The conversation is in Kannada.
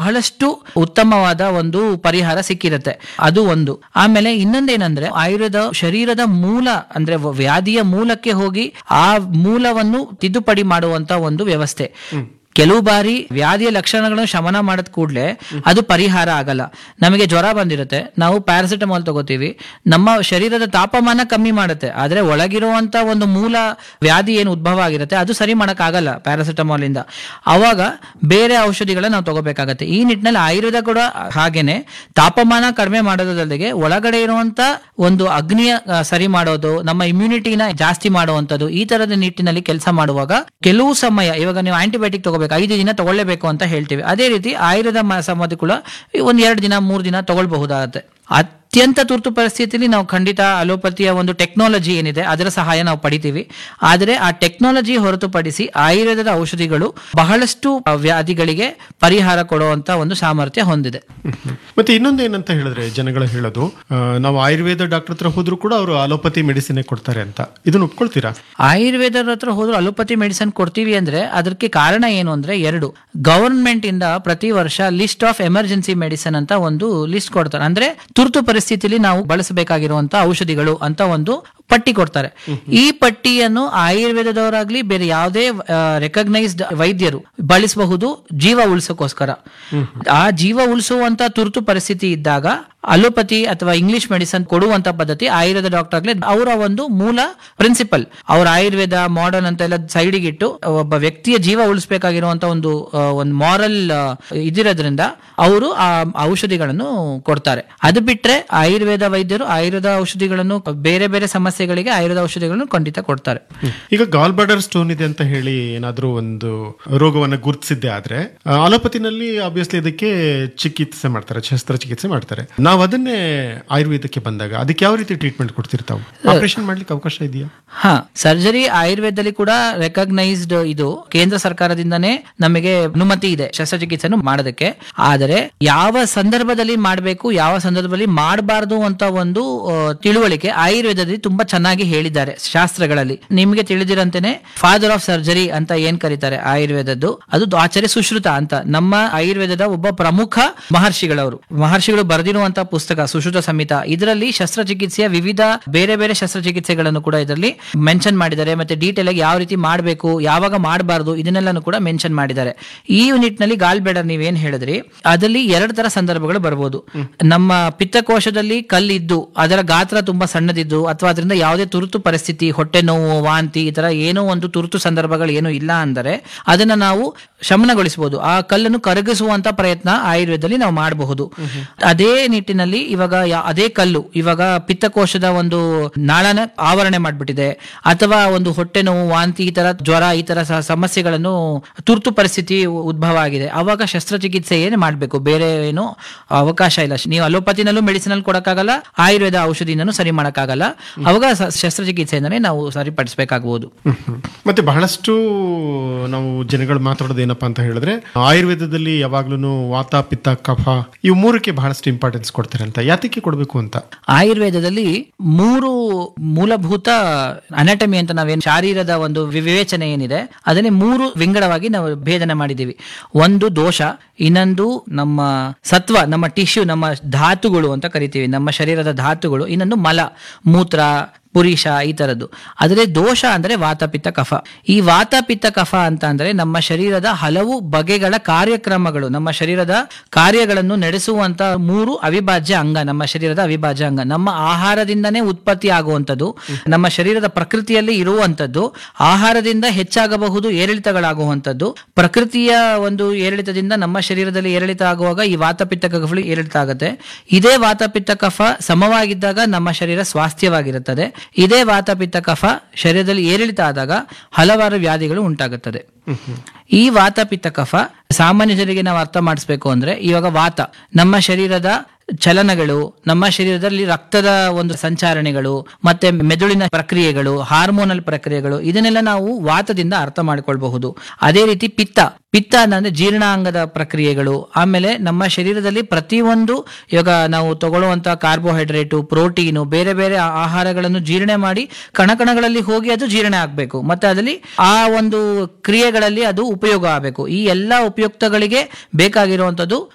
ಬಹಳಷ್ಟು ಉತ್ತಮವಾದ ಒಂದು ಪರಿಹಾರ ಸಿಕ್ಕಿರುತ್ತೆ ಅದು ಒಂದು ಆಮೇಲೆ ಇನ್ನೊಂದೇನಂದ್ರೆ ಆಯುರ್ವೇದ ಶರೀರದ ಮೂಲ ಅಂದ್ರೆ ವ- ವ್ಯಾಧಿಯ ಮೂಲಕ್ಕೆ ಹೋಗಿ ಆ ಮೂಲವನ್ನು ತಿದ್ದುಪಡಿ ಮಾಡುವಂತ ಒಂದು ವ್ಯವಸ್ಥೆ ಕೆಲವು ಬಾರಿ ವ್ಯಾಧಿಯ ಲಕ್ಷಣಗಳನ್ನು ಶಮನ ಮಾಡಿದ ಕೂಡಲೇ ಅದು ಪರಿಹಾರ ಆಗಲ್ಲ ನಮಗೆ ಜ್ವರ ಬಂದಿರುತ್ತೆ ನಾವು ಪ್ಯಾರಾಸಿಟಮಾಲ್ ತಗೋತೀವಿ ನಮ್ಮ ಶರೀರದ ತಾಪಮಾನ ಕಮ್ಮಿ ಮಾಡುತ್ತೆ ಆದ್ರೆ ಒಳಗಿರುವಂತ ಒಂದು ಮೂಲ ವ್ಯಾಧಿ ಏನು ಉದ್ಭವ ಆಗಿರುತ್ತೆ ಅದು ಸರಿ ಆಗಲ್ಲ ಪ್ಯಾರಾಸಿಟಮಾಲ್ ಇಂದ ಅವಾಗ ಬೇರೆ ಔಷಧಿಗಳನ್ನ ನಾವು ತಗೋಬೇಕಾಗತ್ತೆ ಈ ನಿಟ್ಟಿನಲ್ಲಿ ಆಯುರ್ವೇದ ಕೂಡ ಹಾಗೇನೆ ತಾಪಮಾನ ಕಡಿಮೆ ಮಾಡೋದಲ್ಲದೆ ಒಳಗಡೆ ಇರುವಂತ ಒಂದು ಅಗ್ನಿಯ ಆ, ಸರಿ ಮಾಡೋದು ನಮ್ಮ ಇಮ್ಯುನಿಟಿನ ಜಾಸ್ತಿ ಮಾಡುವಂತದ್ದು ಈ ತರದ ನಿಟ್ಟಿನಲ್ಲಿ ಕೆಲಸ ಮಾಡುವಾಗ ಕೆಲವು ಸಮಯ ಇವಾಗ ನೀವು ಆಂಟಿಬಯೋಟಿಕ್ ತಗೋಬೇಕು ಐದು ದಿನ ತಗೊಳ್ಳೇಬೇಕು ಅಂತ ಹೇಳ್ತೀವಿ ಅದೇ ರೀತಿ ಆಯುರ್ವೇದ ಮ- ಸಂಬಂಧಿ ಕೂಡ ಒಂದ್ ಎರಡು ದಿನ ಮೂರು ದಿನ ತಗೊಳ್ಬಹುದಾಗತ್ತೆ ಅತ್ಯಂತ ತುರ್ತು ಪರಿಸ್ಥಿತಿಯಲ್ಲಿ ನಾವು ಖಂಡಿತ ಅಲೋಪತಿಯ ಒಂದು ಟೆಕ್ನಾಲಜಿ ಏನಿದೆ ಅದರ ಸಹಾಯ ನಾವು ಪಡಿತೀವಿ ಆದರೆ ಆ ಟೆಕ್ನಾಲಜಿ ಹೊರತುಪಡಿಸಿ ಆಯುರ್ವೇದದ ಔಷಧಿಗಳು ಬಹಳಷ್ಟು ಆ, ವ್ಯಾಧಿಗಳಿಗೆ ಪರಿಹಾರ ಕೊಡುವಂತ ಒಂದು ಸಾಮರ್ಥ್ಯ ಹೊಂದಿದೆ ಮತ್ತೆ ಇನ್ನೊಂದು ಏನಂತ ಹೇಳಿದ್ರೆ ಜನಗಳು ಹೇಳೋದು ಆ, ನಾವು ಆಯುರ್ವೇದ ಡಾಕ್ಟರ್ ಹತ್ರ ಹೋದ್ರು ಕೂಡ ಅವರು ಅಲೋಪತಿ ಮೆಡಿಸಿನ್ ಕೊಡ್ತಾರೆ ಅಂತ ಇದನ್ನ ಒಪ್ಕೊಳ್ತೀರಾ ಆಯುರ್ವೇದದ ಹತ್ರ ಹೋದ್ರು ಅಲೋಪತಿ ಮೆಡಿಸಿನ್ ಕೊಡ್ತೀವಿ ಅಂದ್ರೆ ಅದಕ್ಕೆ ಕಾರಣ ಏನು ಅಂದ್ರೆ ಎರಡು ಗವರ್ಮೆಂಟ್ ಇಂದ ಪ್ರತಿ ವರ್ಷ ಲಿಸ್ಟ್ ಆಫ್ ಎಮರ್ಜೆನ್ಸಿ ಮೆಡಿಸಿನ್ ಅಂತ ಒಂದು ಲಿಸ್ಟ್ ಕೊಡ್ತಾರೆ ಅಂದ್ರೆ ತುರ್ತು ಪರಿಸ್ಥಿತಿಯಲ್ಲಿ ನಾವು ಬಳಸಬೇಕಾಗಿರುವಂತ ಔಷಧಿಗಳು ಅಂತ ಒಂದು ಪಟ್ಟಿ ಕೊಡ್ತಾರೆ ಈ ಪಟ್ಟಿಯನ್ನು ಆಯುರ್ವೇದದವರಾಗ್ಲಿ ಬೇರೆ ಯಾವುದೇ ರೆಕಗ್ನೈಸ್ಡ್ ವೈದ್ಯರು ಬಳಸಬಹುದು ಜೀವ ಉಳಿಸೋಕೋಸ್ಕರ ಆ ಜೀವ ಉಳಿಸುವಂತ ತುರ್ತು ಪರಿಸ್ಥಿತಿ ಇದ್ದಾಗ ಅಲೋಪತಿ ಅಥವಾ ಇಂಗ್ಲಿಷ್ ಮೆಡಿಸನ್ ಕೊಡುವಂತ ಪದ್ಧತಿ ಆಯುರ್ವೇದ ಡಾಕ್ಟರ್ ಆಗ್ಲಿ ಅವರ ಒಂದು ಮೂಲ ಪ್ರಿನ್ಸಿಪಲ್ ಅವ್ರ ಆಯುರ್ವೇದ ಮಾಡರ್ನ್ ಅಂತ ಎಲ್ಲ ಸೈಡಿಗೆ ಇಟ್ಟು ಒಬ್ಬ ವ್ಯಕ್ತಿಯ ಜೀವ ಉಳಿಸಬೇಕಾಗಿರುವಂತ ಒಂದು ಆ, ಒಂದು ಮಾರಲ್ ಇದಿರೋದ್ರಿಂದ ಅವರು ಆ ಔಷಧಿಗಳನ್ನು ಕೊಡ್ತಾರೆ ಅದು ಬಿಟ್ರೆ ಆಯುರ್ವೇದ ವೈದ್ಯರು ಆಯುರ್ವೇದ ಔಷಧಿಗಳನ್ನು ಬೇರೆ ಬೇರೆ ಸಮಸ್ಯೆಗಳಿಗೆ ಆಯುರ್ವೇದ ಔಷಧಿಗಳನ್ನು ಖಂಡಿತ ಕೊಡ್ತಾರೆ ಈಗ ಗಾಲ್ ಬಾರ್ಡರ್ ಸ್ಟೋನ್ ಇದೆ ಅಂತ ಹೇಳಿ ಏನಾದ್ರೂ ಒಂದು ರೋಗವನ್ನ ಗುರುತಿಸಿದ್ದೆ ಆದ್ರೆ ಆ, ಅಲೋಪತಿನಲ್ಲಿ ಆಬ್ವಿಯಸ್ಲಿ ಇದಕ್ಕೆ ಚಿಕಿತ್ಸೆ ಮಾಡ್ತಾರೆ ಶಸ್ತ್ರಚಿಕಿತ್ಸೆ ಮಾಡ್ತಾರೆ ನಾವು ಅದನ್ನೇ ಆಯುರ್ವೇದಕ್ಕೆ ಬಂದಾಗ ಅದಕ್ಕೆ ಯಾವ ರೀತಿ ಟ್ರೀಟ್ಮೆಂಟ್ ಕೊಡ್ತಿರ್ತಾವೆ ಆಪರೇಷನ್ ಮಾಡ್ಲಿಕ್ಕೆ ಅವಕಾಶ ಇದೆಯಾ ಹಾ ಸರ್ಜರಿ ಆಯುರ್ವೇದದಲ್ಲಿ ಕೂಡ ರೆಕಗ್ನೈಸ್ಡ್ ಇದು ಕೇಂದ್ರ ಸರ್ಕಾರದಿಂದನೇ ನಮಗೆ ಅನುಮತಿ ಇದೆ ಶಸ್ತ್ರಚಿಕಿತ್ಸೆಯನ್ನು ಮಾಡೋದಕ್ಕೆ ಆದರೆ ಯಾವ ಸಂದರ್ಭದಲ್ಲಿ ಮಾಡಬೇಕು ಯಾವ ಸಂದರ್ಭದಲ್ಲಿ ಮಾಡಬಾರ್ದು ಅಂತ ಒಂದು ಆ, ತಿಳುವಳಿಕೆ ಆಯುರ್ವೇದದಲ್ಲಿ ತುಂಬಾ ಚೆನ್ನಾಗಿ ಹೇಳಿದ್ದಾರೆ ಶಾಸ್ತ್ರಗಳಲ್ಲಿ ನಿಮಗೆ ತಿಳಿದಿರಂತೆನೆ ಫಾದರ್ ಆಫ್ ಸರ್ಜರಿ ಅಂತ ಏನ್ ಕರೀತಾರೆ ಆಯುರ್ವೇದದ್ದು ಅದು ಆಚಾರ್ಯ ಸುಶ್ರುತ ಅಂತ ನಮ್ಮ ಆಯುರ್ವೇದದ ಒಬ್ಬ ಪ್ರಮುಖ ಮಹರ್ಷಿಗಳವರು ಮಹರ್ಷಿಗಳು ಬರೆದಿರುವಂತಹ ಪುಸ್ತಕ ಸುಶ್ರುತ ಸಂಹಿತ ಇದರಲ್ಲಿ ಶಸ್ತ್ರಚಿಕಿತ್ಸೆಯ ವಿವಿಧ ಬೇರೆ ಬೇರೆ ಶಸ್ತ್ರಚಿಕಿತ್ಸೆಗಳನ್ನು ಕೂಡ ಇದರಲ್ಲಿ ಮೆನ್ಷನ್ ಮಾಡಿದ್ದಾರೆ ಮತ್ತೆ ಡೀಟೇಲ್ ಆಗಿ ಯಾವ ರೀತಿ ಮಾಡಬೇಕು ಯಾವಾಗ ಮಾಡಬಾರ್ದು ಇದನ್ನೆಲ್ಲಾನು ಕೂಡ ಮೆನ್ಷನ್ ಮಾಡಿದ್ದಾರೆ ಈ ಯೂನಿಟ್ ನಲ್ಲಿ ಗಾಲ್ ಬೇಡರ್ ನೀವೇನ್ ಹೇಳಿದ್ರಿ ಅದರಲ್ಲಿ ಎರಡು ತರ ಸಂದರ್ಭಗಳು ಬರ್ಬೋದು ನಮ್ಮ ಪಿತ್ತಕೋಶದಲ್ಲಿ ಕಲ್ಲಿದ್ದು ಅದರ ಗಾತ್ರ ತುಂಬಾ ಸಣ್ಣದಿದ್ದು ಅಥವಾ ಅದರಿಂದ ಯಾವುದೇ ತುರ್ತು ಪರಿಸ್ಥಿತಿ ಹೊಟ್ಟೆ ನೋವು ವಾಂತಿ ಈ ತರ ಏನೋ ಒಂದು ತುರ್ತು ಸಂದರ್ಭಗಳು ಏನೂ ಇಲ್ಲ ಅಂದರೆ ಅದನ್ನ ನಾವು ಶಮನಗೊಳಿಸಬಹುದು ಆ ಕಲ್ಲನ್ನು ಕರಗಿಸುವಂತ ಪ್ರಯತ್ನ ಆಯುರ್ವೇದದಲ್ಲಿ ನಾವು ಮಾಡಬಹುದು ಅದೇ ನಿಟ್ಟಿನಲ್ಲಿ ಇವಾಗ ಯಾ- ಅದೇ ಕಲ್ಲು ಇವಾಗ ಪಿತ್ತಕೋಶದ ಒಂದು ನಾಳನ ಆವರಣೆ ಮಾಡ್ಬಿಟ್ಟಿದೆ ಅಥವಾ ಒಂದು ಹೊಟ್ಟೆ ನೋವು ವಾಂತಿ ಈ ತರ ಜ್ವರ ಈ ತರ ಸ- ಸಮಸ್ಯೆಗಳನ್ನು ತುರ್ತು ಪರಿಸ್ಥಿತಿ ಉ- ಉದ್ಭವ ಆಗಿದೆ ಅವಾಗ ಶಸ್ತ್ರಚಿಕಿತ್ಸೆ ಏನು ಮಾಡಬೇಕು ಬೇರೆ ಏನು ಅವಕಾಶ ಇಲ್ಲ ನೀವು ಅಲೋಪತಿನಲ್ಲೂ ಮೆಡಿಸಿನ್ ಅಲ್ಲಿ ಕೊಡಕ್ಕಾಗಲ್ಲ ಆಯುರ್ವೇದ ಔಷಧಿನೂ ಸರಿ ಮಾಡಕ್ಕಾಗಲ್ಲ ಅವಾಗ ಸ- ಶಸ್ತ್ರಚಿಕಿತ್ಸೆಯಿಂದನೇ ನಾವು ಸರಿಪಡಿಸಬೇಕಾಗಬಹುದು ಮತ್ತೆ ಬಹಳಷ್ಟು ನಾವು ಜನಗಳು ಮಾತಾಡೋದು ಏನಪ್ಪಾ ಅಂತ ಹೇಳಿದ್ರೆ ಆಯುರ್ವೇದದಲ್ಲಿ ಯಾವಾಗ್ಲೂ ವಾತ ಪಿತ್ತ ಕಫ ಇವು ಮೂರಕ್ಕೆ ಬಹಳಷ್ಟು ಇಂಪಾರ್ಟೆನ್ಸ್ ಕೊಡ್ತಾರೆ ಅಂತ ಯಾತಕ್ಕೆ ಕೊಡಬೇಕು ಅಂತ ಆಯುರ್ವೇದದಲ್ಲಿ ಮೂರು ಮೂಲಭೂತ ಅನಾಟಮಿ ಅಂತ ನಾವೇನು ಶಾರೀರದ ಒಂದು ವಿವೇಚನೆ ಏನಿದೆ ಅದನ್ನೇ ಮೂರು ವಿಂಗಡವಾಗಿ ನಾವು ಭೇದನೆ ಮಾಡಿದ್ದೀವಿ ಒಂದು ದೋಷ ಇನ್ನೊಂದು ನಮ್ಮ ಸತ್ವ ನಮ್ಮ ಟಿಶ್ಯೂ ನಮ್ಮ ಧಾತುಗಳು ಅಂತ ಕರಿತೀವಿ ನಮ್ಮ ಶರೀರದ ಧಾತುಗಳು ಇನ್ನೊಂದು ಮಲ ಮೂತ್ರ ಪುರೀಶ ಈ ತರದ್ದು ಆದರೆ ದೋಷ ಅಂದ್ರೆ ವಾತಪಿತ್ತ ಕಫ ಈ ವಾತಪಿತ್ತ ಕಫ ಅಂತ ಅಂದ್ರೆ ನಮ್ಮ ಶರೀರದ ಹಲವು ಬಗೆಗಳ ಕಾರ್ಯಕ್ರಮಗಳು ನಮ್ಮ ಶರೀರದ ಕಾರ್ಯಗಳನ್ನು ನಡೆಸುವಂತ ಮೂರು ಅವಿಭಾಜ್ಯ ಅಂಗ ನಮ್ಮ ಶರೀರದ ಅವಿಭಾಜ್ಯ ಅಂಗ ನಮ್ಮ ಆಹಾರದಿಂದನೇ ಉತ್ಪತ್ತಿ ಆಗುವಂಥದ್ದು ನಮ್ಮ ಶರೀರದ ಪ್ರಕೃತಿಯಲ್ಲಿ ಇರುವಂತದ್ದು ಆಹಾರದಿಂದ ಹೆಚ್ಚಾಗಬಹುದು ಏರಿಳಿತಗಳಾಗುವಂಥದ್ದು ಪ್ರಕೃತಿಯ ಒಂದು ಏರಿಳಿತದಿಂದ ನಮ್ಮ ಶರೀರದಲ್ಲಿ ಏರಿಳಿತ ಆಗುವಾಗ ಈ ವಾತಪಿತ್ತ ಕಫಗಳು ಏರಿಳಿತ ಆಗುತ್ತೆ ಇದೇ ವಾತಪಿತ್ತ ಕಫ ಸಮವಾಗಿದ್ದಾಗ ನಮ್ಮ ಶರೀರ ಸ್ವಾಸ್ಥ್ಯವಾಗಿರುತ್ತದೆ ಇದೇ ವಾತಪಿತ್ತ ಕಫ ಶರೀರದಲ್ಲಿ ಏರಿಳಿತ ಆದಾಗ ಹಲವಾರು ವ್ಯಾಧಿಗಳು ಉಂಟಾಗುತ್ತದೆ ಈ ವಾತಪಿತ್ತ ಕಫ ಸಾಮಾನ್ಯ ಜನರಿಗೆ ನಾವು ಅರ್ಥ ಮಾಡಿಸ್ಬೇಕು ಅಂದ್ರೆ ಇವಾಗ ವಾತ ನಮ್ಮ ಶರೀರದ ಚಲನಗಳು ನಮ್ಮ ಶರೀರದಲ್ಲಿ ರಕ್ತದ ಒಂದು ಸಂಚಾರಣೆಗಳು ಮತ್ತೆ ಮೆದುಳಿನ ಪ್ರಕ್ರಿಯೆಗಳು ಹಾರ್ಮೋನಲ್ ಪ್ರಕ್ರಿಯೆಗಳು ಇದನ್ನೆಲ್ಲ ನಾವು ವಾತದಿಂದ ಅರ್ಥ ಮಾಡಿಕೊಳ್ಬಹುದು ಅದೇ ರೀತಿ ಪಿತ್ತ ಪಿತ್ತ ಅಂದ್ರೆ ಜೀರ್ಣಾಂಗದ ಪ್ರಕ್ರಿಯೆಗಳು ಆಮೇಲೆ ನಮ್ಮ ಶರೀರದಲ್ಲಿ ಪ್ರತಿಯೊಂದು ಇವಾಗ ನಾವು ತಗೊಳ್ಳುವಂತ ಕಾರ್ಬೋಹೈಡ್ರೇಟು ಪ್ರೋಟೀನು ಬೇರೆ ಬೇರೆ ಆ- ಆಹಾರಗಳನ್ನು ಜೀರ್ಣೆ ಮಾಡಿ ಕಣಕಣಗಳಲ್ಲಿ ಹೋಗಿ ಅದು ಜೀರ್ಣ ಆಗಬೇಕು ಮತ್ತೆ ಅದರಲ್ಲಿ ಆ ಒಂದು ಕ್ರಿಯೆಗಳಲ್ಲಿ ಅದು ಉಪಯೋಗ ಆಗಬೇಕು ಈ ಎಲ್ಲ ಉಪಯುಕ್ತಗಳಿಗೆ ಬೇಕಾಗಿರುವಂತದ್ದು